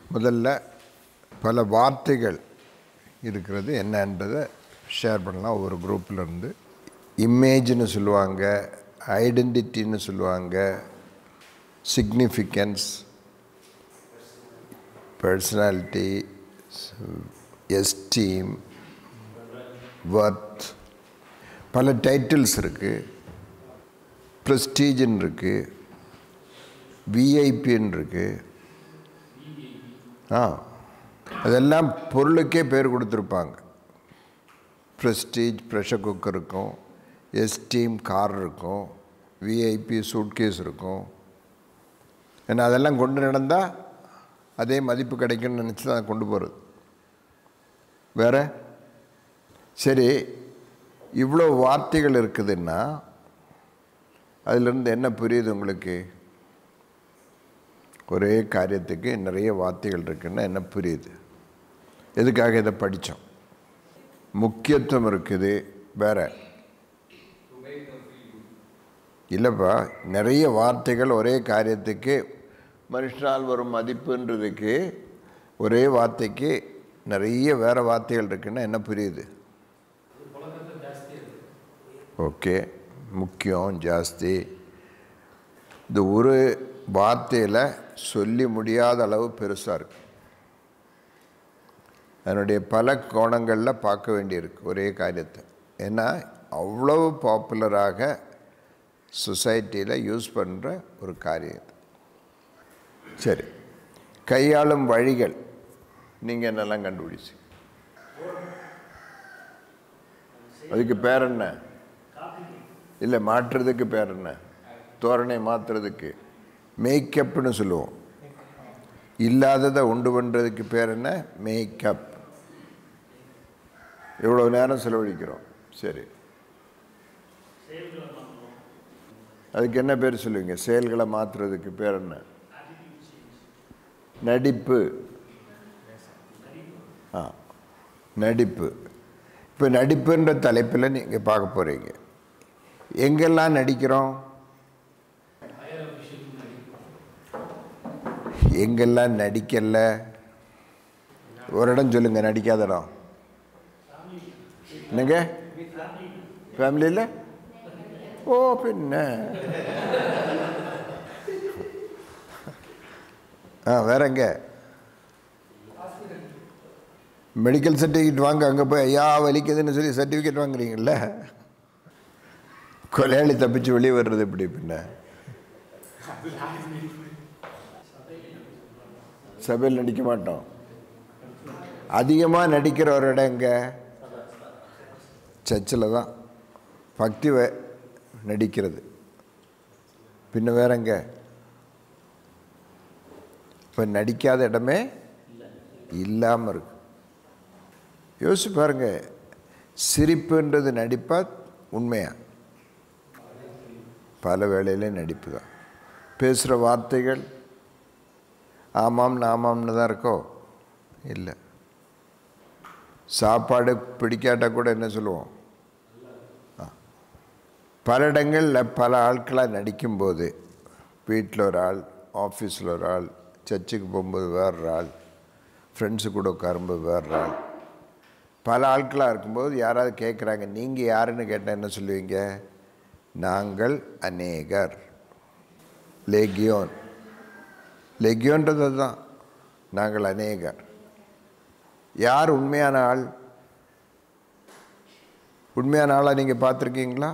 முதல்ல பல வார்த்தைகள் இருக்கிறது என்னன்றதை ஷேர் பண்ணலாம் ஒரு குரூப்பில் இருந்து இமேஜ்னு சொல்லுவாங்க ஐடென்டிட்டின்னு சொல்லுவாங்க சிக்னிஃபிகன்ஸ் பர்சனாலிட்டி எஸ்டீம் ஒர்த் பல டைட்டில்ஸ் இருக்குது ப்ரெஸ்டீஜ்னு இருக்குது விஐபின்னு இருக்குது ஆ அதெல்லாம் பொருளுக்கே பேர் கொடுத்துருப்பாங்க ப்ரெஸ்டீஜ் ப்ரெஷர் குக்கர் இருக்கும் எஸ்டீம் கார் இருக்கும் விஐபி சூட்கேஸ் இருக்கும் ஏன்னா அதெல்லாம் கொண்டு நடந்தால் அதே மதிப்பு கிடைக்கும்னு நினச்சி தான் கொண்டு போகிறது வேற சரி இவ்வளோ வார்த்தைகள் இருக்குதுன்னா அதிலிருந்து என்ன புரியுது உங்களுக்கு ஒரே காரியத்துக்கு நிறைய வார்த்தைகள் இருக்குன்னா என்ன புரியுது எதுக்காக இதை படித்தோம் முக்கியத்துவம் இருக்குது வேற இல்லைப்பா நிறைய வார்த்தைகள் ஒரே காரியத்துக்கு மனுஷனால் வரும் மதிப்புன்றதுக்கு ஒரே வார்த்தைக்கு நிறைய வேறு வார்த்தைகள் இருக்குன்னா என்ன புரியுது ஓகே முக்கியம் ஜாஸ்தி இந்த ஒரு வார்த்தையில் சொல்லி முடியாத அளவு பெருசாக இருக்கு அதனுடைய பல கோணங்களில் பார்க்க வேண்டியிருக்கு ஒரே காரியத்தை ஏன்னா அவ்வளவு பாப்புலராக சொசைட்டியில் யூஸ் பண்ணுற ஒரு காரியம் இது சரி கையாளும் வழிகள் நீங்கள் என்னெல்லாம் கண்டுபிடிச்சி அதுக்கு பேர் என்ன இல்லை மாற்றுறதுக்கு பேர் என்ன தோரணை மாற்றுறதுக்கு மேக்கப்னு சொல்லுவோம் இல்லாததை உண்டு பண்ணுறதுக்கு பேர் என்ன மேக்கப் எவ்வளோ நேரம் செலவழிக்கிறோம் சரி அதுக்கு என்ன பேர் சொல்லுவீங்க செயல்களை மாற்றுறதுக்கு பேர் என்ன நடிப்பு ஆ நடிப்பு இப்போ நடிப்புன்ற தலைப்பில் நீங்கள் பார்க்க போகிறீங்க எங்கெல்லாம் நடிக்கிறோம் எங்கெல்லாம் நடிக்கல ஒரு இடம் சொல்லுங்க நடிக்காத இடம் என்னங்க ஃபேமிலியில் ஓ பின்ன ஆ வேற எங்க மெடிக்கல் சர்டிஃபிகேட் வாங்க அங்கே போய் ஐயா வலிக்குதுன்னு சொல்லி சர்டிஃபிகேட் வாங்குறீங்கல்ல கொலையாளி தப்பிச்சு வெளியே வர்றது எப்படி பின்ன சபையில் நடிக்க மாட்டோம் அதிகமாக நடிக்கிற ஒரு இடம் எங்க சர்ச்சில் தான் பக்தி வே நடிக்கிறது பின்ன வேற எங்க இப்போ நடிக்காத இடமே இல்லாமல் இருக்கு யோசிச்சு பாருங்க சிரிப்புன்றது நடிப்பா உண்மையா பல வேளையில நடிப்பு தான் பேசுகிற வார்த்தைகள் ஆமாம்னு ஆமாம்னு தான் இருக்கோ இல்லை சாப்பாடு பிடிக்காட்டா கூட என்ன சொல்லுவோம் ஆ. பல இடங்களில் பல ஆட்களாக நடிக்கும்போது வீட்டில் ஒரு ஆள் ஆஃபீஸில் ஒரு ஆள் சர்ச்சுக்கு போகும்போது வேற ஆள் ஃப்ரெண்ட்ஸு கூட உட்காரும்போது வேற ஆள் பல ஆட்களாக இருக்கும்போது யாராவது கேட்குறாங்க நீங்கள் யாருன்னு கேட்டால் என்ன சொல்லுவீங்க நாங்கள் அநேகர் லெகியோன் லெகியோன்றது அதுதான் நாங்கள் அநேகர் யார் உண்மையான ஆள் உண்மையான ஆளாக நீங்கள் பார்த்துருக்கீங்களா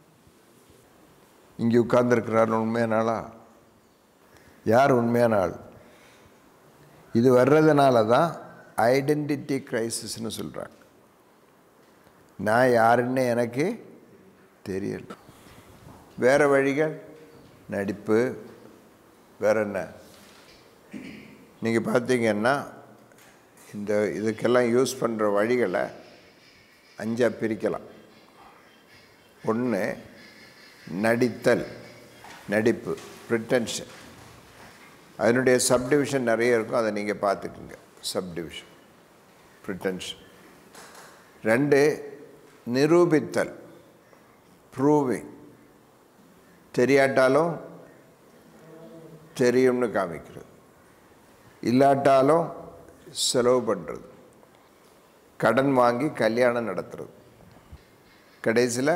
இங்கே உட்கார்ந்துருக்கிறார் உண்மையான ஆளா யார் உண்மையான ஆள் இது வர்றதுனால தான் ஐடென்டிட்டி கிரைசிஸ்னு சொல்கிறாங்க நான் யாருன்னு எனக்கு தெரியல வேறு வழிகள் நடிப்பு வேற என்ன நீங்கள் பார்த்தீங்கன்னா இந்த இதுக்கெல்லாம் யூஸ் பண்ணுற வழிகளை அஞ்சாக பிரிக்கலாம் ஒன்று நடித்தல் நடிப்பு ப்ரிட்டன்ஷன் அதனுடைய சப்டிவிஷன் நிறைய இருக்கும் அதை நீங்கள் பார்த்துக்குங்க சப்டிவிஷன் ப்ரிட்டன்ஷன் ரெண்டு நிரூபித்தல் ப்ரூவிங் தெரியாட்டாலும் தெரியும்னு காமிக்கிறது இல்லாட்டாலும் செலவு பண்ணுறது கடன் வாங்கி கல்யாணம் நடத்துறது கடைசியில்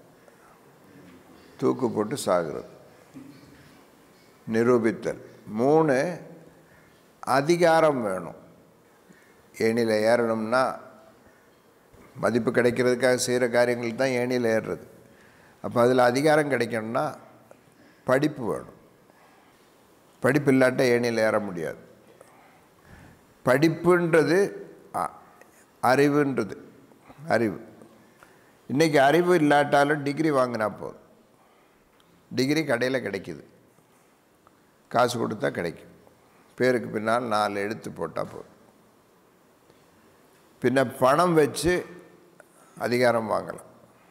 தூக்கு போட்டு சாகுறது நிரூபித்தல் மூணு அதிகாரம் வேணும் ஏணியில் ஏறணும்னா மதிப்பு கிடைக்கிறதுக்காக செய்கிற காரியங்கள் தான் ஏணியில் ஏறுறது அப்போ அதில் அதிகாரம் கிடைக்கணும்னா படிப்பு வேணும் படிப்பு இல்லாட்ட ஏணியில் ஏற முடியாது படிப்புன்றது அ- அறிவுன்றது அறிவு இன்றைக்கி அறிவு இல்லாட்டாலும் டிகிரி வாங்கினா போதும் டிகிரி கடையில் கிடைக்குது காசு கொடுத்தா கிடைக்கும் பேருக்கு பின்னால் நாலு எழுத்து போட்டால் போதும் பின்ன பணம் வச்சு அதிகாரம் வாங்கலாம்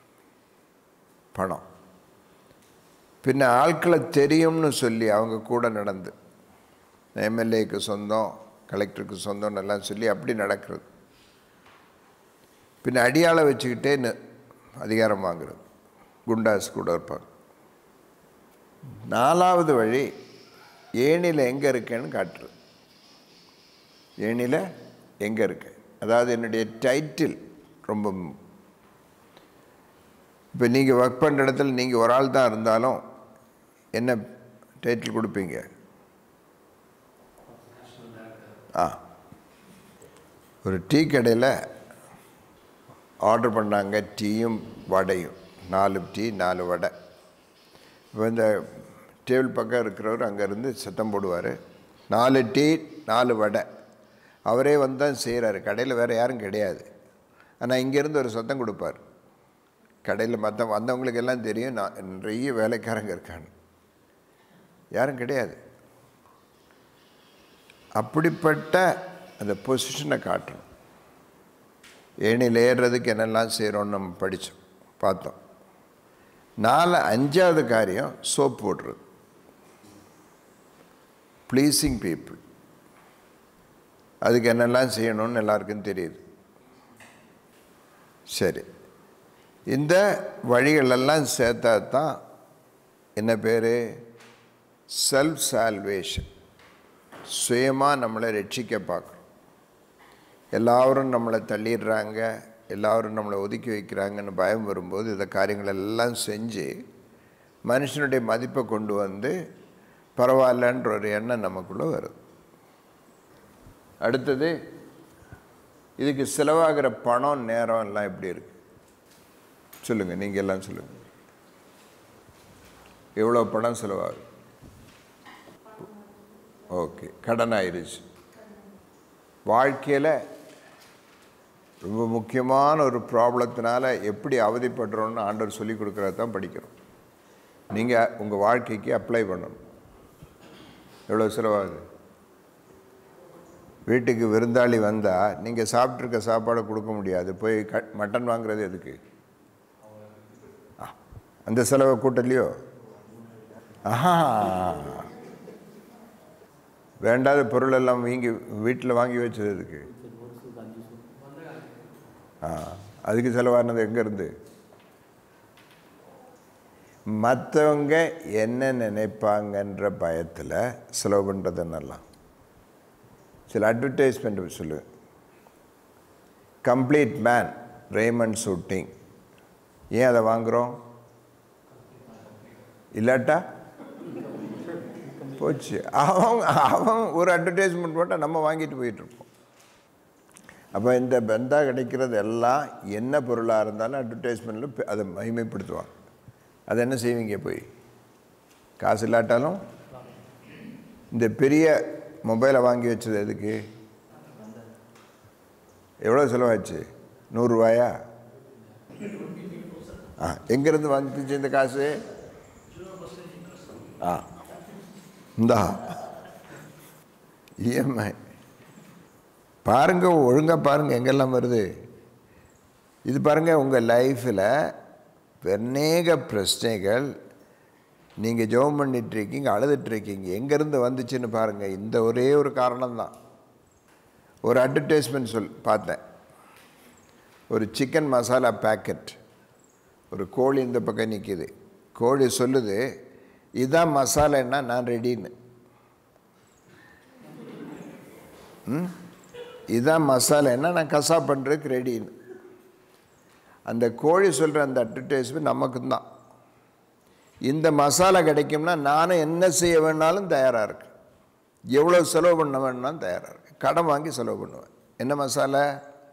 பணம் பின்ன ஆட்களை தெரியும்னு சொல்லி அவங்க கூட நடந்து எம்எல்ஏக்கு சொந்தம் கலெக்டருக்கு சொந்தம்னு எல்லாம் சொல்லி அப்படி நடக்கிறது பின்ன அடியாளை வச்சுக்கிட்டே ந- அதிகாரம் வாங்குறது குண்டாஸ் கூட இருப்பாங்க நாலாவது வழி ஏணியில் எங்கே இருக்கேன்னு காட்டுறது ஏணியில் எங்கே இருக்கு அதாவது என்னுடைய டைட்டில் ரொம்ப இப்போ நீங்கள் ஒர்க் பண்ணுற இடத்துல நீங்கள் ஒரு ஆள் தான் இருந்தாலும் என்ன டைட்டில் கொடுப்பீங்க ஆ ஒரு டீ கடையில் ஆர்டர் பண்ணாங்க டீயும் வடையும் நாலு டீ நாலு வடை இப்போ இந்த டேபிள் பக்கம் இருக்கிறவர் அங்கேருந்து சத்தம் போடுவார் நாலு டீ நாலு வடை அவரே வந்து தான் செய்கிறாரு கடையில் வேறு யாரும் கிடையாது ஆனால் இங்கேருந்து ஒரு சத்தம் கொடுப்பார் கடையில் மற்ற வந்தவங்களுக்கு எல்லாம் தெரியும் நான் நிறைய வேலைக்காரங்க இருக்காங்க யாரும் கிடையாது அப்படிப்பட்ட அந்த பொசிஷனை காட்டணும் ஏணியில் ஏறுறதுக்கு என்னெல்லாம் செய்கிறோன்னு நம்ம படித்தோம் பார்த்தோம் நாலு அஞ்சாவது காரியம் சோப் போடுறது ப்ளீஸிங் பீப்புள் அதுக்கு என்னெல்லாம் செய்யணும்னு எல்லாருக்கும் தெரியுது சரி இந்த வழிகளெல்லாம் சேர்த்தா தான் என்ன பேர் செல்ஃப் சால்வேஷன் சுயமாக நம்மளை ரட்சிக்க பார்க்குறோம் எல்லாரும் நம்மளை தள்ளிடுறாங்க எல்லாரும் நம்மளை ஒதுக்கி வைக்கிறாங்கன்னு பயம் வரும்போது இந்த காரியங்கள் எல்லாம் செஞ்சு மனுஷனுடைய மதிப்பை கொண்டு வந்து பரவாயில்லன்ற ஒரு எண்ணம் நமக்குள்ளே வருது அடுத்தது இதுக்கு செலவாகிற பணம் நேரம் எல்லாம் எப்படி இருக்கு சொல்லுங்கள் நீங்கள் எல்லாம் சொல்லுங்கள் எவ்வளோ பணம் செலவாகுது ஓகே கடன் ஆயிடுச்சு வாழ்க்கையில் ரொம்ப முக்கியமான ஒரு ப்ராப்ளத்தினால எப்படி அவதிப்படுறோன்னு ஆண்டவர் சொல்லி கொடுக்குறத தான் படிக்கிறோம் நீங்கள் உங்கள் வாழ்க்கைக்கு அப்ளை பண்ணணும் எவ்வளோ செலவாகுது வீட்டுக்கு விருந்தாளி வந்தால் நீங்கள் சாப்பிட்ருக்க சாப்பாடை கொடுக்க முடியாது போய் க மட்டன் வாங்குறது எதுக்கு ஆ, அந்த செலவை கூட்டலையோ ஆஹா வேண்டாத பொருள் எல்லாம் வாங்கி வீட்டில் வாங்கி வச்சது எதுக்கு ஆ அதுக்கு செலவானது எங்கேருந்து மற்றவங்க என்ன நினைப்பாங்கன்ற பயத்தில் செலவு பண்ணுறது நல்லா சில அட்வர்டைஸ்மெண்ட் சொல்லு கம்ப்ளீட் மேன் ரேமண்ட் ஷூட்டிங் ஏன் அதை வாங்குகிறோம் இல்லாட்டா போச்சு அவன் அவன் ஒரு அட்வர்டைஸ்மெண்ட் போட்டால் நம்ம வாங்கிட்டு போயிட்டுருப்போம் அப்போ இந்த பந்தா கிடைக்கிறது எல்லாம் என்ன பொருளாக இருந்தாலும் அட்வர்டைஸ்மெண்ட்டில் அதை மகிமைப்படுத்துவாங்க அதை என்ன செய்வீங்க போய் காசு இல்லாட்டாலும் இந்த பெரிய மொபைலை வாங்கி வச்சது எதுக்கு எவ்வளோ செலவாச்சு நூறுரூவாயா ஆ எங்கேருந்து வந்துச்சு இந்த காசு ஆ இந்தா இஎம்ஐ பாருங்க ஒழுங்காக பாருங்க எங்கெல்லாம் வருது இது பாருங்க உங்கள் லைஃப்பில் அநேக பிரச்சனைகள் நீங்கள் ஜெபம் பண்ணிட்டுருக்கீங்க அழுதுட்டுருக்கீங்க எங்கேருந்து வந்துச்சுன்னு பாருங்கள் இந்த ஒரே ஒரு காரணம்தான் ஒரு அட்வர்டைஸ்மெண்ட் சொல் பார்த்தேன் ஒரு சிக்கன் மசாலா பேக்கெட் ஒரு கோழி இந்த பக்கம் நிற்கிது கோழி சொல்லுது இதான் மசாலான்னா நான் ரெடின்னு ம் இதுதான் மசாலா என்ன நான் கசா பண்ணுறதுக்கு ரெடின்னு அந்த கோழி சொல்கிற அந்த அட்வர்டைஸ்மெண்ட் நமக்கு தான் இந்த மசாலா கிடைக்கும்னா நானும் என்ன செய்ய வேணாலும் தயாராக இருக்கேன் எவ்வளோ செலவு பண்ண வேணாலும் தயாராக இருக்கேன் கடன் வாங்கி செலவு பண்ணுவேன் என்ன மசாலா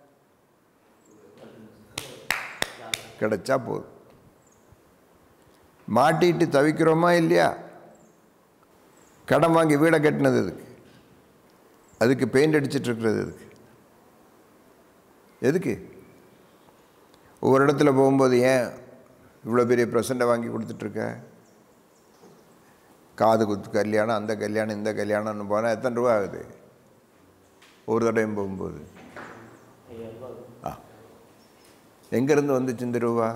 கிடைச்சா போதும் மாட்டிட்டு தவிக்கிறோமா இல்லையா கடன் வாங்கி வீடை கட்டினது எதுக்கு அதுக்கு பெயிண்ட் அடிச்சிட்டு இருக்கிறது எதுக்கு எதுக்கு ஒவ்வொரு இடத்துல போகும்போது ஏன் இவ்வளோ பெரிய ப்ரெசண்ட்டை வாங்கி கொடுத்துட்ருக்க காது குத்து கல்யாணம் அந்த கல்யாணம் இந்த கல்யாணம்னு போனால் எத்தனை ரூபா ஆகுது ஒரு தடவையும் போகும்போது ஆ எங்கேருந்து வந்துச்சு இந்த ரூபா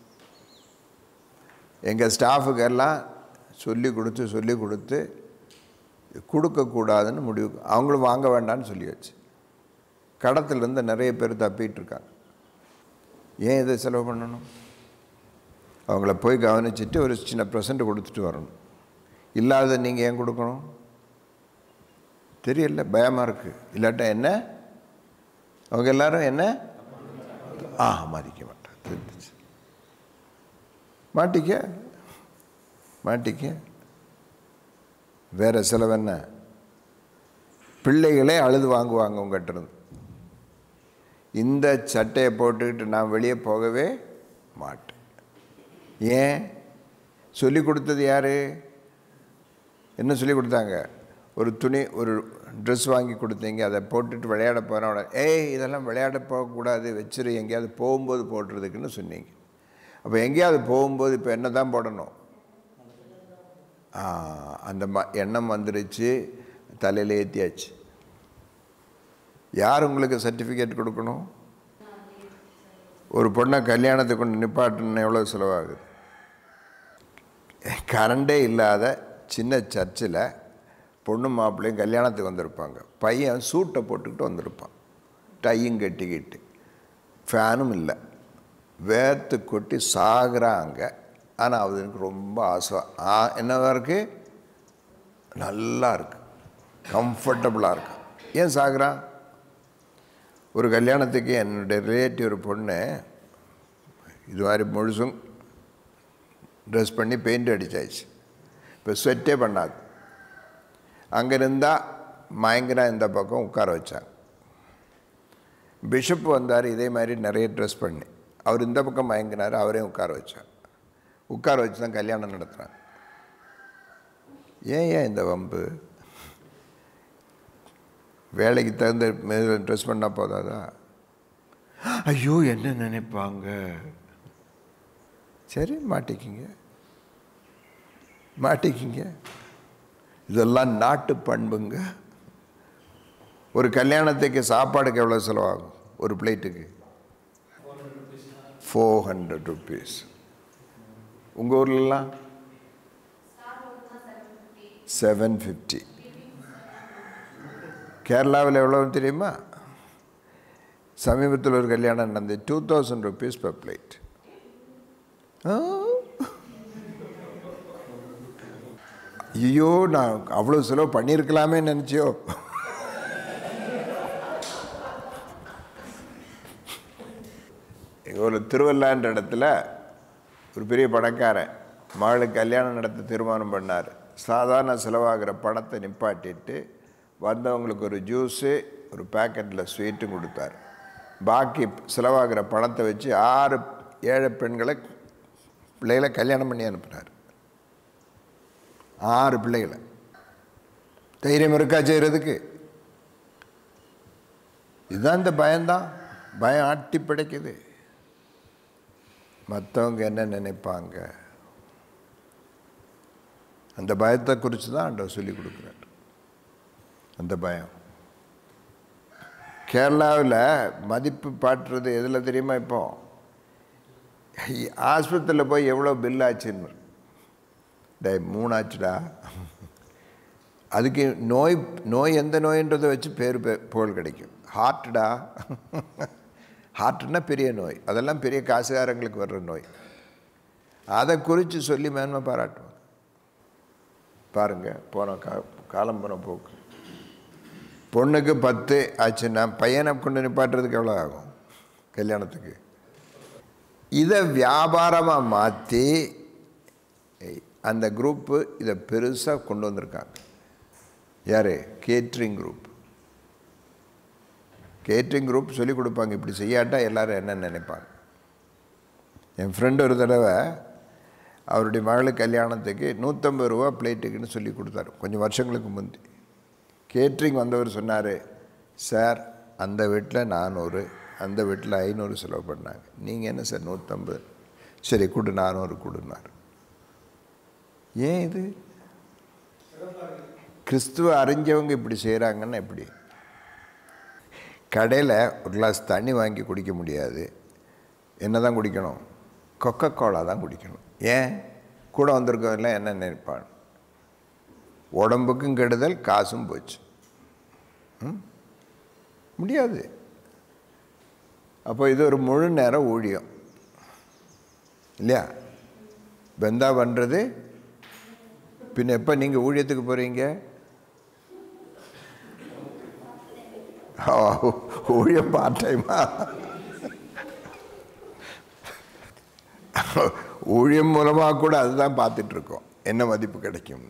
எங்கள் ஸ்டாஃபுக்கெல்லாம் சொல்லி கொடுத்து சொல்லி கொடுத்து கொடுக்கக்கூடாதுன்னு முடிவு அவங்களும் வாங்க வேண்டாம்னு சொல்லியாச்சு கடத்திலேருந்து நிறைய பேர் தப்பிட்டு இருக்காங்க ஏன் இதை செலவு பண்ணணும் அவங்கள போய் கவனிச்சுட்டு ஒரு சின்ன ப்ரெசண்ட் கொடுத்துட்டு வரணும் இல்லாத நீங்கள் ஏன் கொடுக்கணும் தெரியல பயமாக இருக்குது இல்லாட்டா என்ன அவங்க எல்லாரும் என்ன ஆ மதிக்க மாட்டான் தெரிஞ்சிச்சு மாட்டிக்க மாட்டிக்க வேற செலவு என்ன பிள்ளைகளே அழுது வாங்குவாங்க உங்கள்கிட்ட இருந்து இந்த சட்டையை போட்டுக்கிட்டு நான் வெளியே போகவே மாட்டேன் ஏன் சொல்லி கொடுத்தது யார் என்ன சொல்லி கொடுத்தாங்க ஒரு துணி ஒரு ட்ரெஸ் வாங்கி கொடுத்தீங்க அதை போட்டுட்டு விளையாட போகிறோம் ஏய் இதெல்லாம் விளையாட போகக்கூடாது வச்சிரு எங்கேயாவது போகும்போது போடுறதுக்குன்னு சொன்னீங்க அப்போ எங்கேயாவது போகும்போது இப்போ என்ன தான் போடணும் ஆ, அந்த ம எண்ணம் வந்துருச்சு தலையில் ஏற்றியாச்சு யார் உங்களுக்கு சர்டிஃபிகேட் கொடுக்கணும் ஒரு பொண்ணை கல்யாணத்துக்கு கொண்டு நிப்பாட்டணும் எவ்வளோ செலவாகுது கரண்டே இல்லாத சின்ன சர்ச்சில் பொண்ணு மாப்பிள்ளையும் கல்யாணத்துக்கு வந்திருப்பாங்க பையன் சூட்டை போட்டுக்கிட்டு வந்திருப்பான் டையும் கட்டிக்கிட்டு ஃபேனும் இல்லை வேர்த்து கொட்டி சாகுறாங்க ஆனால் அவனுக்கு ரொம்ப ஆசை ஆ என்னவா இருக்கு நல்லா இருக்கு கம்ஃபர்டபுளாக இருக்கு ஏன் சாகுறான் ஒரு கல்யாணத்துக்கு என்னுடைய ரிலேட்டிவ் ஒரு பொண்ணு இது மாதிரி முழுசும் ட்ரெஸ் பண்ணி பெயிண்ட் அடிச்சாச்சு இப்போ ஸ்வெட்டே பண்ணாது அங்கே இருந்தால் மயங்கரா இந்த பக்கம் உட்கார வச்சாங்க பிஷப் வந்தார் இதே மாதிரி நிறைய ட்ரெஸ் பண்ணி அவர் இந்த பக்கம் மயங்கினார் அவரையும் உட்கார வச்சார் உட்கார வச்சு தான் கல்யாணம் நடத்துகிறாங்க ஏன் ஏன் இந்த வம்பு வேலைக்கு தகுந்த ட்ரெஸ் பண்ணால் போதாதா ஐயோ என்ன நினைப்பாங்க சரி மாட்டிக்கிங்க மாட்டிக்கிங்க இதெல்லாம் நாட்டு பண்புங்க ஒரு கல்யாணத்துக்கு சாப்பாடுக்கு எவ்வளோ செலவாகும் ஒரு பிளேட்டுக்கு ஃபோர் ஹண்ட்ரட் ருபீஸ் உங்கள் ஊர்லலாம் செவன் ஃபிஃப்டி கேரளாவில் எவ்வளோன்னு தெரியுமா சமீபத்தில் ஒரு கல்யாணம் நடந்தது two thousand rupees per plate ஐயோ நான் அவ்வளோ செலவு பண்ணியிருக்கலாமே நினச்சியோ எங்கள் ஒரு திருவல்லான்ற இடத்துல ஒரு பெரிய பணக்காரன் மகளுக்கு கல்யாணம் நடத்த தீர்மானம் பண்ணார் சாதாரண செலவாகிற பணத்தை நிப்பாட்டிட்டு வந்தவங்களுக்கு ஒரு ஜூஸு ஒரு பேக்கெட்டில் ஸ்வீட்டும் கொடுத்தார் பாக்கி செலவாகிற பணத்தை வச்சு ஆறு ஏழை பெண்களை பிள்ளைகளை கல்யாணம் பண்ணி அனுப்புனார் ஆறு பிள்ளைகளை தைரியம் இருக்கா செய்கிறதுக்கு இதுதான் இந்த பயம்தான் பயம் ஆட்டி பிடைக்குது மற்றவங்க என்ன நினைப்பாங்க அந்த பயத்தை குறித்து தான் ஆண்டவர் சொல்லி கொடுக்குறார் அந்த பயம் கேரளாவில் மதிப்பு பாட்டுறது எதில் தெரியுமா இப்போ ஆஸ்பத்திரியில் போய் எவ்வளோ பில் ஆச்சுன்னு டே மூணாச்சுடா அதுக்கு நோய் நோய் எந்த நோயின்றதை வச்சு பேர் பே- புகழ் கிடைக்கும் ஹார்ட்டுடா ஹார்ட்னா பெரிய நோய் அதெல்லாம் பெரிய காசுகாரங்களுக்கு வர்ற நோய் அதை குறித்து சொல்லி மேன்மை பாராட்டுவாங்க பாருங்க போன கா காலம் போன போக்கு பொண்ணுக்கு பத்து ஆச்சுன்னா பையனை கொண்டு நிப்பாட்டுறதுக்கு எவ்வளோ ஆகும் கல்யாணத்துக்கு இதை வியாபாரமாக மாற்றி அந்த குரூப்பு இதை பெருசாக கொண்டு வந்திருக்காங்க யார் கேட்ரிங் குரூப் கேட்ரிங் குரூப் சொல்லி கொடுப்பாங்க இப்படி செய்யாட்டா எல்லாரும் என்ன நினைப்பாங்க என் ஃப்ரெண்டு ஒரு தடவை அவருடைய மகளுக்கு கல்யாணத்துக்கு நூற்றம்பது ரூபா பிளேட்டுக்குன்னு சொல்லி கொடுத்தாரு கொஞ்சம் வருஷங்களுக்கு முந்தி கேட்ரிங் வந்தவர் சொன்னார் சார் அந்த வீட்டில் நானூறு அந்த வீட்டில் ஐநூறு செலவு பண்ணாங்க நீங்கள் என்ன சார் நூற்றம்பது சரி கொடு நானூறு கொடுனார் ஏன் இது கிறிஸ்துவ அறிஞ்சவங்க இப்படி செய்கிறாங்கன்னா எப்படி கடையில் ஒரு கிளாஸ் தண்ணி வாங்கி குடிக்க முடியாது என்ன தான் குடிக்கணும் கொக்கோ கோலா தான் குடிக்கணும் ஏன் கூட வந்திருக்கவங்கள என்ன நினைப்பான் உடம்புக்கும் கெடுதல் காசும் போச்சு ம்? முடியாது அப்போ இது ஒரு முழு நேர ஊழியம் இல்லையா பெந்தா பண்ணுறது பின்ன எப்போ நீங்கள் ஊழியத்துக்கு போகிறீங்க ஊழியம் பார்ட் டைமா ஊழியம் மூலமாக கூட அதுதான் பார்த்துட்ருக்கோம் என்ன மதிப்பு கிடைக்கும்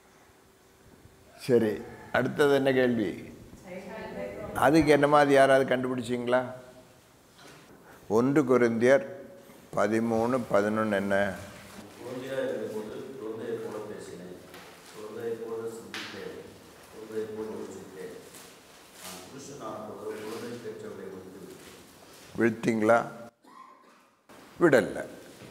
சரி அடுத்தது என்ன கேள்வி அதுக்கு என்ன மாதிரி யாராவது கண்டுபிடிச்சிங்களா ஒன்று கொரிந்தியர் பதிமூணு பதினொன்று என்ன குழந்தையாக இருந்தபோது குழந்தையை போல பேசினேன் குழந்தையை போல சிந்தித்தேன் குழந்தையை போல யோசித்தேன் நான் புருஷனாக ஒரு குழந்தை பெற்றவரை வந்து விழுத்தீங்களா விடலை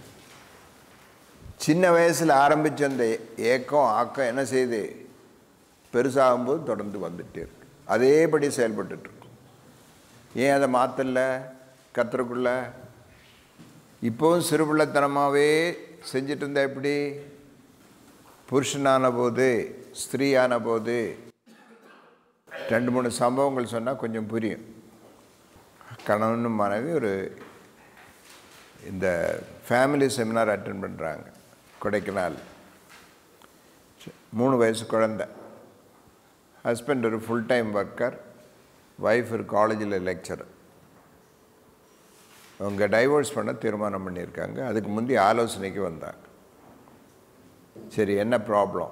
சின்ன வயசில் ஆரம்பித்த அந்த ஏக்கம் ஆக்கம் என்ன செய்யுது பெருசாகும்போது தொடர்ந்து வந்துட்டே இருக்கு அதேபடி செயல்பட்டுட்டு இருக்கும் ஏன் அதை மாற்றல கத்துறக்குள்ள இப்போவும் சிறுபிள்ளைத்தனமாகவே செஞ்சுட்டு இருந்தா எப்படி புருஷனான போது ஸ்திரீயான போது ரெண்டு மூணு சம்பவங்கள் சொன்னால் கொஞ்சம் புரியும் கணவன் மனைவி ஒரு இந்த ஃபேமிலி செமினார் அட்டன் பண்ணுறாங்க கொடைக்கானல் மூணு வயசு குழந்த ஹஸ்பண்ட் ஒரு ஃபுல் டைம் ஒர்க்கர் ஒய்ஃப் ஒரு காலேஜில் லெக்சரர் அவங்க டைவர்ஸ் பண்ண தீர்மானம் பண்ணியிருக்காங்க அதுக்கு முந்தி ஆலோசனைக்கு வந்தாங்க சரி என்ன ப்ராப்ளம்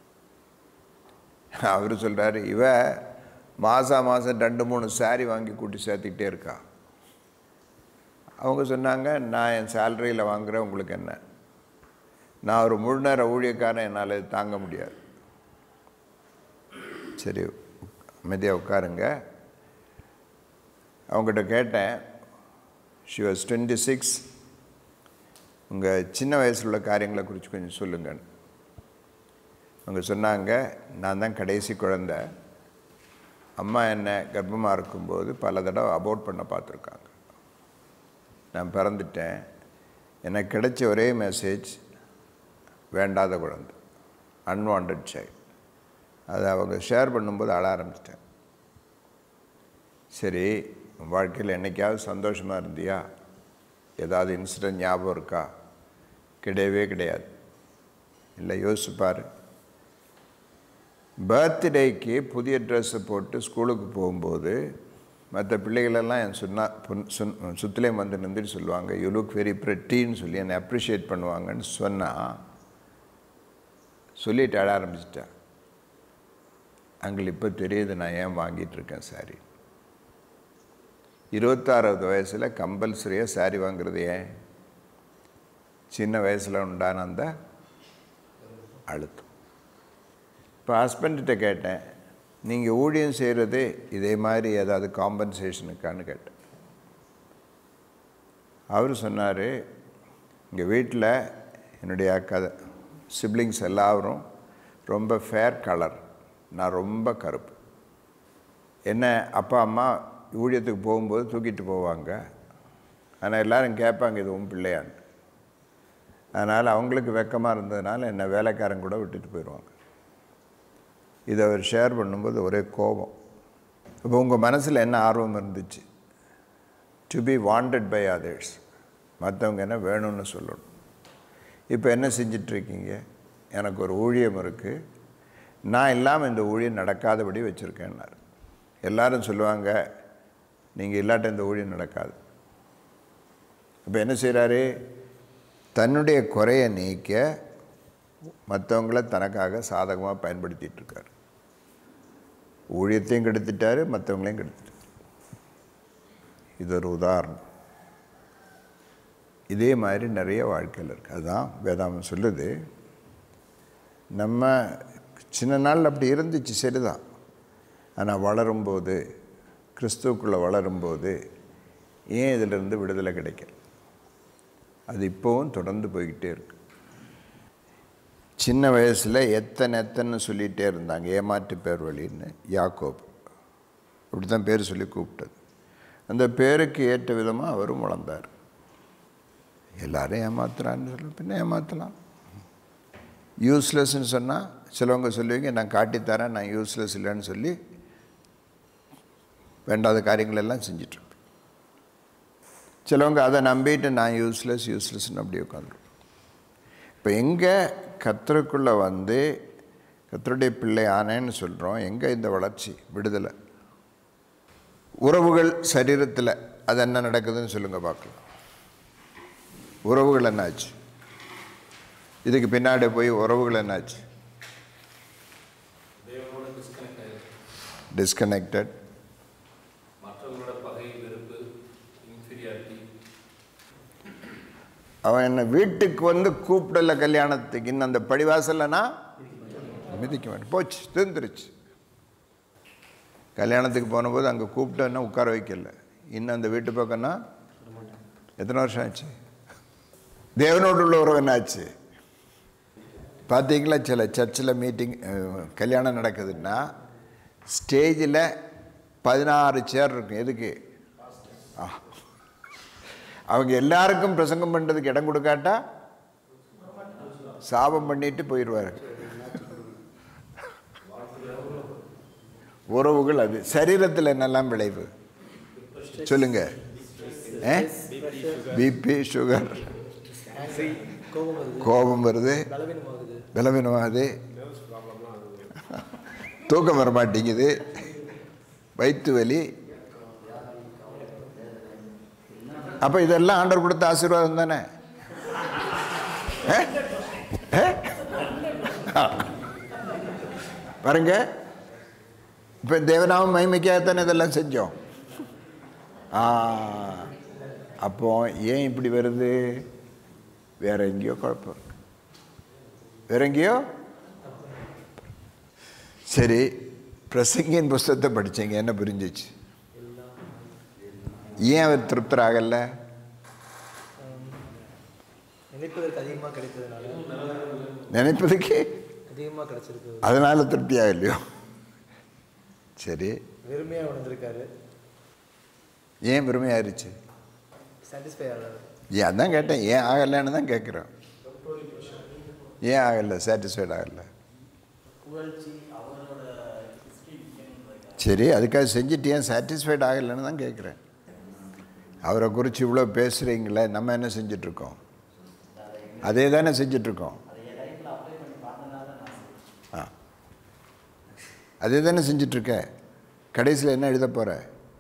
அவர் சொல்கிறாரு இவ மாதம் மாதம் ரெண்டு மூணு சாரி வாங்கி கூட்டி சேர்த்துக்கிட்டே இருக்கா அவங்க சொன்னாங்க நான் என் சேலரியில் வாங்குகிறேன் உங்களுக்கு என்ன நான் ஒரு முழு நேர ஊழியக்காரன் என்னால் இது தாங்க முடியாது சரி அமைதியாக உட்காருங்க அவங்ககிட்ட கேட்டேன் ஷி வாஸ் டுவெண்ட்டி சிக்ஸ் உங்கள் சின்ன வயசில் உள்ள காரியங்களை குறித்து கொஞ்சம் சொல்லுங்கன்னு அவங்க சொன்னாங்க நான் தான் கடைசி குழந்தை அம்மா என்ன கர்ப்பமாக இருக்கும்போது பல தடவை அபோர்ட் பண்ண பார்த்துருக்காங்க நான் பிறந்துட்டேன் எனக்கு கிடைச்ச ஒரே மெசேஜ் வேண்டாத குழந்தை அன்வான்ட் சைல்டு அதை அவங்க ஷேர் பண்ணும்போது அழ ஆரம்பிச்சிட்டேன் சரி உன் வாழ்க்கையில் என்னைக்காவது சந்தோஷமாக இருந்தியா ஏதாவது இன்சிடென்ட் ஞாபகம் இருக்கா கிடையவே கிடையாது இல்லை யோசிச்சு பாரு பர்த்டேக்கு புதிய ட்ரெஸ்ஸை போட்டு ஸ்கூலுக்கு போகும்போது மற்ற பிள்ளைகளெல்லாம் என் சொன்னா புன் சுன் சுத்திலே வந்து நின்றுட்டு சொல்லுவாங்க யூ லுக் வெரி ப்ரெட்டின்னு சொல்லி என்னை அப்ரிஷியேட் பண்ணுவாங்கன்னு சொன்னால் சொல்லிட்டு அழ ஆரம்பிச்சிட்டேன் அங்களுக்கு இப்போ தெரியுது நான் ஏன் வாங்கிட்டு இருக்கேன் சாரி இருபத்தாறாவது வயசில் கம்பல்சரியாக சாரி வாங்குறது ஏன் சின்ன வயசில் உண்டான அந்த அழுத்தம் இப்போ ஹஸ்பண்ட்கிட்ட கேட்டேன் நீங்கள் ஊழியம் செய்கிறது இதே மாதிரி ஏதாவது காம்பன்சேஷனுக்கான்னு கேட்டேன் அவர் சொன்னார் இங்கே வீட்டில் என்னுடைய கதை சிப்ளிங்ஸ் எல்லாரும் ரொம்ப ஃபேர் கலர் நான் ரொம்ப கருப்பு என்ன அப்பா அம்மா ஊழியத்துக்கு போகும்போது தூக்கிட்டு போவாங்க ஆனால் எல்லாரும் கேட்பாங்க இது உன் பிள்ளையான்ட்டு அதனால் அவங்களுக்கு வெக்கமாக இருந்ததுனால என்னை வேலைக்காரன் கூட விட்டுட்டு போயிடுவாங்க இதை அவர் ஷேர் பண்ணும்போது ஒரே கோபம் இப்போ உங்கள் மனசில் என்ன ஆர்வம் இருந்துச்சு to be wanted by others மற்றவங்க என்ன வேணும்னு சொல்லணும் இப்போ என்ன செஞ்சிட்ருக்கீங்க எனக்கு ஒரு ஊழியம் இருக்குது நான் இல்லாமல் இந்த ஊழியம் நடக்காதபடி வச்சுருக்கேன்னார் எல்லாரும் சொல்லுவாங்க நீங்கள் இல்லாட்ட இந்த ஊழியம் நடக்காது இப்போ என்ன செய்கிறாரு தன்னுடைய குறையை நீக்க மற்றவங்கள தனக்காக சாதகமாக பயன்படுத்திட்டு இருக்காரு ஊழியத்தையும் கெடுத்துட்டாரு மற்றவங்களையும் கெடுத்துட்டாரு இது ஒரு உதாரணம் இதே மாதிரி நிறைய வாழ்க்கையில் இருக்குது அதுதான் வேதாமம் சொல்லுது நம்ம சின்ன நாள் அப்படி இருந்துச்சு சரிதான் ஆனால் வளரும்போது கிறிஸ்துவுக்குள்ளே வளரும்போது ஏன் இதிலிருந்து விடுதலை கிடைக்கல அது இப்போவும் தொடர்ந்து போய்கிட்டே இருக்கு சின்ன வயசில் எத்தனை எத்தனை சொல்லிகிட்டே இருந்தாங்க ஏமாற்று பேர் வழின்னு யாக்கோப் அப்படி தான் பேர் சொல்லி கூப்பிட்டது அந்த பேருக்கு ஏற்ற விதமாக அவரும் வளர்ந்தார் எல்லாரும் ஏமாத்துறான்னு சொல்ல பின்ன ஏமாற்றலாம் யூஸ்லெஸ்ன்னு சொன்னால் சிலவங்க சொல்லுவீங்க நான் காட்டித்தரேன் நான் யூஸ்லெஸ் இல்லைன்னு சொல்லி வேண்டாத காரியங்கள் எல்லாம் செஞ்சிட்ருப்பேன் சிலவங்க அதை நம்பிட்டு நான் யூஸ்லெஸ் யூஸ்லெஸ்ன்னு அப்படியே உட்காந்துருப்பேன் இப்போ எங்கே கத்தருக்குள்ளே வந்து கத்தருடைய பிள்ளை ஆனேன்னு சொல்கிறோம் எங்கே இந்த வளர்ச்சி விடுதலை உறவுகள் சரீரத்தில் அது என்ன நடக்குதுன்னு சொல்லுங்கள் பார்க்கலாம் உறவுகள் என்னாச்சு இதுக்கு பின்னாடி போய் உறவுகள் என்னாச்சு தேவனோட டிஸ்கனெக்ட் ஆயிருக்கு டிஸ்கனெக்டட் மற்றவங்களோட பகை வெறுப்பு இன்ஃபீரியாரிட்டி அவன் என்னை வீட்டுக்கு வந்து கூப்பிடல கல்யாணத்துக்கு இன்னும் அந்த படிவாசல்லனா மிதிக்க வேண்டாம் போச்சு திருந்துருச்சு கல்யாணத்துக்கு போனபோது அங்கே கூப்பிட்டேன்னா உட்கார வைக்கல இன்னும் அந்த வீட்டு பக்கம்னா எத்தனை வருஷம் ஆச்சு தேவனோடு உள்ள உறவு என்னாச்சு பார்த்தீங்களா சில சர்ச்சில் மீட்டிங் கல்யாணம் நடக்குதுன்னா ஸ்டேஜில் பதினாறு சேர் இருக்கும் எதுக்கு ஆ அவங்க எல்லாருக்கும் பிரசங்கம் பண்ணுறதுக்கு இடம் கொடுக்காட்டா சாபம் பண்ணிட்டு போயிடுவார் உறவுகள் அது சரீரத்தில் என்னெல்லாம் விளைவு சொல்லுங்க பிபி சுகர் கோபம் வருது கோபம் வருது பலவீனமாகுது பலவீனமாகுது தூக்கம் வர மாட்டேங்குது வயிற்று வலி அப்போ இதெல்லாம் ஆண்டவர் கொடுத்த ஆசீர்வாதம் தானே ஏ? ஏ? ஆ. பாருங்க இப்போ தேவநாம மகிமைக்காகத்தானே இதெல்லாம் செஞ்சோம் ஆ அப்போ ஏன் இப்படி வருது வேற எங்கேயோ குழப்பம் இருக்கு வேற எங்கேயோ சரி பிரசங்கியின் புஸ்தகத்தை படிச்சீங்க என்ன புரிஞ்சிச்சு ஏன் அவர் திருப்தராகல நினைப்பதற்கு அதிகமாக கிடைத்ததுனால நினைப்பதுக்கு அதிகமாக கிடைச்சிருக்கு அதனால திருப்தியாக இல்லையோ சரி வெறுமையாக உணர்ந்திருக்காரு ஏன் பெருமையாயிருச்சு சாட்டிஸ்ஃபை ஆகிறாரு ஏன் அதான் கேட்டேன் ஏன் ஆகலைன்னு தான் கேட்குறேன் ஏன் ஆகலை சாட்டிஸ்ஃபைட் ஆகலை சரி அதுக்காக செஞ்சுட்டு ஏன் சாட்டிஸ்ஃபைட் ஆகலைன்னு தான் கேட்குறேன் அவரை குறித்து இவ்வளோ பேசுகிறீங்களே நம்ம என்ன செஞ்சிட்ருக்கோம் அதே தானே செஞ்சிட்ருக்கோம் ஆ அதே தானே செஞ்சிட்ருக்க கடைசியில் என்ன எழுத போகிற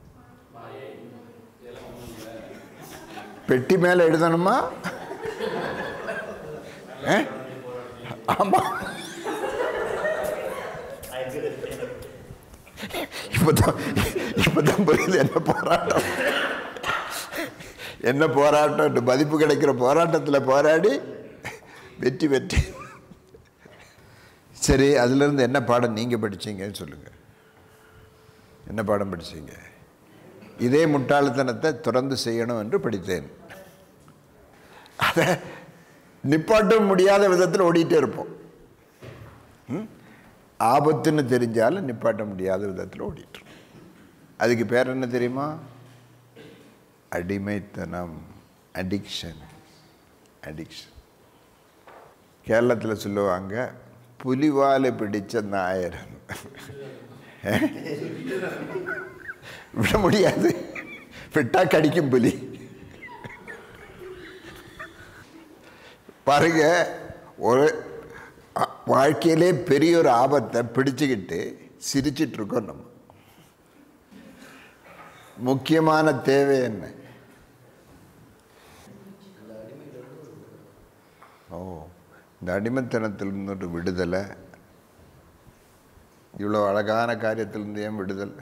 பெட்டி மேலே எழுதணுமா ஆ? ஆமா இப்போதான் இப்போதான் புரியுது என்ன போராட்டம் என்ன போராட்டம் மதிப்பு கிடைக்கிற போராட்டத்தில் போராடி வெற்றி வெற்றி சரி அதுலேருந்து என்ன பாடம் நீங்கள் படிச்சீங்கன்னு சொல்லுங்கள் என்ன பாடம் படிச்சீங்க இதே முட்டாள்தனத்தை தொடர்ந்து செய்யணும் என்று படித்தேன் அதை நிப்பாட்ட முடியாத விதத்தில் ஓடிட்டே இருப்போம் ம்? ஆபத்துன்னு தெரிஞ்சாலும் நிப்பாட்ட முடியாத விதத்தில் ஓடிட்டு இருப்போம். அதுக்கு பேர் என்ன தெரியுமா அடிமைத்தனம் அடிக்ஷன் அடிக்ஷன் கேரளத்தில் சொல்லுவாங்க புலிவாலை பிடிச்ச நாயரன் விட முடியாது விட்டா கடிக்கும் புலி பாருங்க ஒரு அ- வாழ்க்கையிலே பெரிய ஒரு ஆபத்தை பிடிச்சுக்கிட்டு சிரிச்சிட்டு இருக்கோம் நம்ம முக்கியமான தேவை என்ன ஓ இந்த அடிமைத்தனத்திலிருந்து ஒரு விடுதலை இவ்வளோ அழகான காரியத்திலிருந்து ஏன் விடுதலை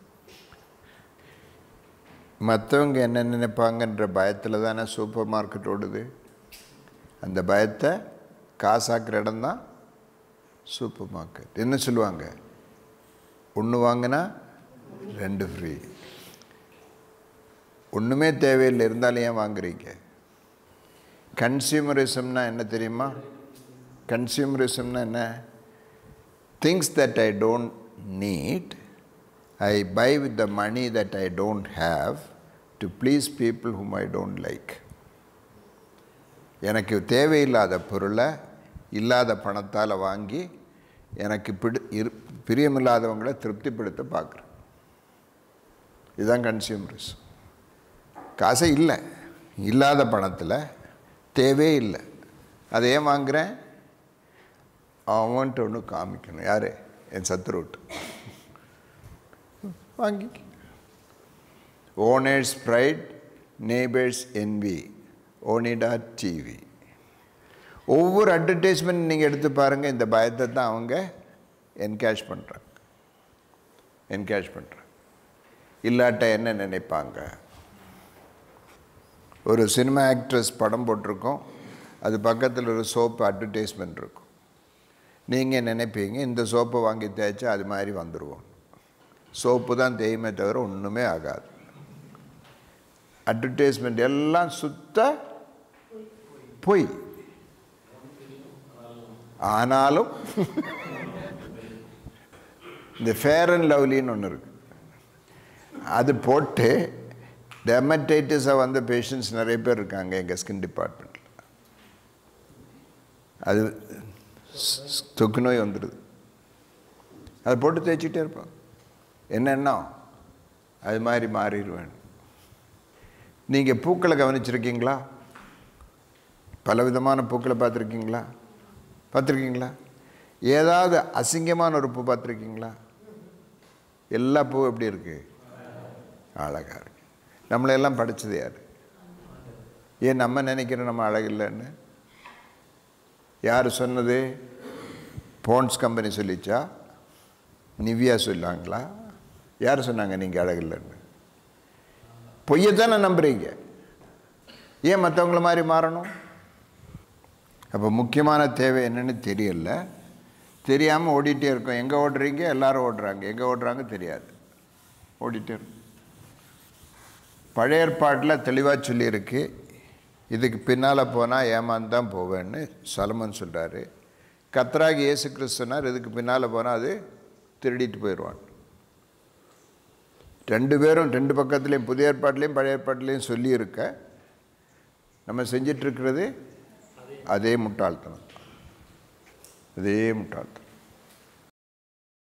மற்றவங்க என்ன நினைப்பாங்கன்ற பயத்தில் தானே சூப்பர் மார்க்கெட் ஓடுது அந்த பயத்தை காசாக்குற இடம் தான் சூப்பர் மார்க்கெட் என்ன சொல்லுவாங்க ஒன்று வாங்கினா ரெண்டு ஃப்ரீ ஒன்றுமே தேவையில்லை இருந்தாலும் ஏன் வாங்குறீங்க கன்சியூமரிசம்னா என்ன தெரியுமா கன்சியூமரிசம்னா என்ன things that I don't need I buy with the money that I don't have to please people whom I don't like எனக்கு தேவையில்லாத பொருளை இல்லாத பணத்தால் வாங்கி எனக்கு பிடி இரு பிரியமில்லாதவங்களை திருப்திப்படுத்த பார்க்குறேன் இதுதான் கன்சியூமரிசம் காசே இல்லை இல்லாத பணத்தில் தேவையே இல்லை அதை ஏன் வாங்குகிறேன் அவன்ட்டு ஒன்று காமிக்கணும் யார் என் சத்துருட்டு வாங்கி owner's pride neighbour's envy Onida TV ஒவ்வொரு அட்வர்டைஸ்மெண்ட் நீங்கள் எடுத்து பாருங்கள் இந்த பயத்தை தான் அவங்க என்கேஷ் பண்ணுறாங்க என்கேஷ் பண்ணுறாங்க இல்லாட்ட என்ன நினைப்பாங்க ஒரு சினிமா ஆக்ட்ரஸ் படம் போட்டிருக்கோம் அது பக்கத்தில் ஒரு சோப்பு அட்வர்டைஸ்மெண்ட் இருக்கும் நீங்கள் நினைப்பீங்க இந்த சோப்பை வாங்கி தேய்ச்சா அது மாதிரி வந்துடுவோம் சோப்பு தான் தேயுமே தவிர ஒன்றுமே ஆகாது அட்வர்டைஸ்மெண்ட் எல்லாம் சுத்த பொய் ஆனாலும் இந்த ஃபேர் அண்ட் லவ்லின்னு ஒன்று இருக்கு அது போட்டு டெமடைட்டிஸாக வந்த பேஷண்ட்ஸ் நிறைய பேர் இருக்காங்க எங்கள் ஸ்கின் டிபார்ட்மெண்ட்டில் அது ஸ்- தொக்கு நோய் வந்துடுது அதை போட்டு தேய்ச்சிட்டே இருப்பான் என்ன எண்ணம் அது மாதிரி மாறிடுவேன் நீங்கள் பூக்களை கவனிச்சிருக்கீங்களா பல விதமான பூக்களை பார்த்துருக்கீங்களா பார்த்துருக்கீங்களா ஏதாவது அசிங்கமான ஒரு பூ பார்த்துருக்கீங்களா எல்லா பூவும் எப்படி இருக்குது அழகாக இருக்கு நம்மளையெல்லாம் படித்தது யார் ஏன் நம்ம நினைக்கிறோம் நம்ம அழகில்லைன்னு யார் சொன்னது போன்ஸ் கம்பெனி சொல்லிச்சா நிவ்யா சொல்லாங்களா யார் சொன்னாங்க நீங்கள் அழகில்லைன்னு பொய்யத்தானே நம்புறீங்க ஏன் மற்றவங்கள மாதிரி மாறணும் அப்போ முக்கியமான தேவை என்னன்னு தெரியல தெரியாமல் ஓடிட்டே இருக்கோம் எங்கே ஓடுறீங்க எல்லாரும் ஓடுறாங்க எங்கே ஓடுறாங்க தெரியாது ஓடிட்டே இருக்கும் பழைய ஏற்பாட்டில் தெளிவாக சொல்லியிருக்கு இதுக்கு பின்னால் போனால் ஏமாந்து தான் போவேன்னு சலமன் சொல்கிறாரு கத்ராகி இயேசு கிறிஸ்துனார் இதுக்கு பின்னால் போனால் அது திருடிட்டு போயிடுவான் ரெண்டு பேரும் ரெண்டு பக்கத்துலேயும் புதிய ஏற்பாட்டிலையும் பழைய ஏற்பாட்டிலையும் சொல்லியிருக்க நம்ம செஞ்சிட்ருக்கிறது அதே முட்டாள்தனம் அதே முட்டாள்தனம்